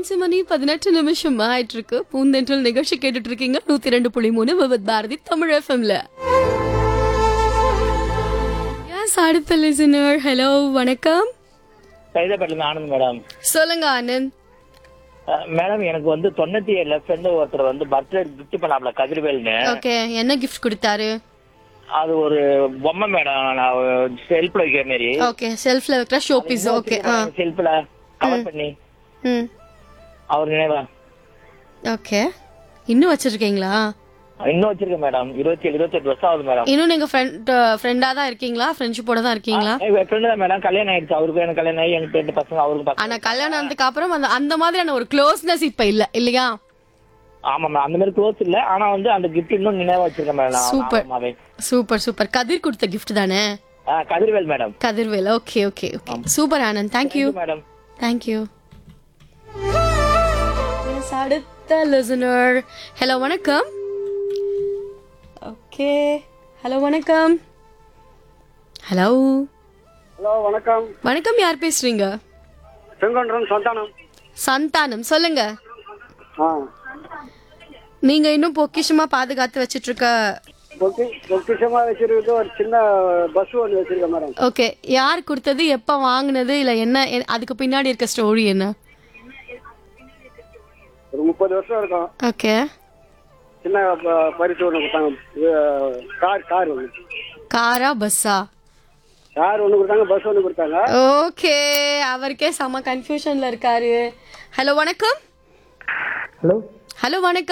அஞ்சு மணி பதினெட்டு நிமிஷம் ஆயிட்டு இருக்கு பூந்தென்றல் நிகழ்ச்சி கேட்டுட்டு இருக்கீங்க நூத்தி ரெண்டு புள்ளி மூணு விவத் பாரதி தமிழ் எஃப்எம்ல எஸ் அடுத்த லிசனர் ஹலோ வணக்கம் சைதாப்பேட்டில் ஆனந்த் மேடம் சொல்லுங்க ஆனந்த் அஹ் மேடம் எனக்கு வந்து தொண்ணூத்தி ஏழுல ஃப்ரெண்டு ஒருத்தர் வந்து பர்த்டே கிஃப்ட் பண்ணாப்ல கதிர்வேல்னு ஓகே என்ன கிஃப்ட் கொடுத்தாரு அது ஒரு பொம்மை மேடம் நான் செல்ஃப்ல வைக்கிற மாதிரி ஓகே செல்ஃப்ல வைக்கிற ஷோ பீஸ் ஓகே ஆ செல்ஃப்ல கவர் பண்ணி ம் அவர் நினைவா ஓகே இன்னும் வச்சிருக்கீங்களா இன்னும் வச்சிருக்கேன் மேடம் இருபத்தி ஏழு இருபத்தி எட்டு வருஷம் ஆகுது மேடம் இன்னும் நீங்க ஃப்ரெண்ட் ஃப்ரெண்டா தான் இருக்கீங்களா ஃப்ரெண்ட்ஷிப்போட தான் இருக்கீங்களா ஃப்ரெண்டு தான் மேடம் கல்யாணம் ஆயிடுச்சு அவருக்கு எனக்கு கல்யாணம் ஆகி எனக்கு ரெண்டு பசங்க அவருக்கு பசங்க ஆனா கல்யாணம் ஆனதுக்கு அப்புறம் அந்த அந்த மாதிரியான ஒரு க்ளோஸ்னஸ் இப்ப இல்ல இல்லையா ஆமா மேம் அந்த மாதிரி க்ளோஸ் இல்ல ஆனா வந்து அந்த கிஃப்ட் இன்னும் நினைவா வச்சிருக்கேன் மேடம் Super. ஆமாவே சூப்பர் சூப்பர் கதிர் கொடுத்த கிஃப்ட் தானே அஹ் Kathirvel madam Kathirvel okay okay okay super Anand thank you madam thank you அடுத்த லிசனர் ஹலோ வணக்கம் ஓகே ஹலோ வணக்கம் ஹலோ ஹலோ வணக்கம் வணக்கம் யார் பேசுறீங்க செங்கோன்றம் சந்தானம் சந்தானம் சொல்லுங்க ஆ நீங்க இன்னும் பொக்கிஷமா பாதுகாத்து வச்சிட்டு இருக்க பொக்கி பொக்கிஷமா வச்சிருக்கிறது ஒரு சின்ன பஸ் ஒன்று வச்சிருக்கேன் மேடம் ஓகே யார் கொடுத்தது எப்ப வாங்குனது இல்ல என்ன எ- அதுக்கு பின்னாடி இருக்க ஸ்டோரி என்ன ஒரு முப்பது வருஷம் இருக்கும் ஓகே சின்ன ப- பரிசு ஒன்று கொடுத்தாங்க இது, கார் கார் ஒன்று காரா பஸ்ஸா கார் ஒன்று கொடுத்தாங்க பஸ் ஒன்று கொடுத்தாங்க ஓகே அவருக்கே செம கன்ஃபியூஷன்ல இருக்காரு ஹலோ வணக்கம் ஹலோ ஹலோ வணக்கம்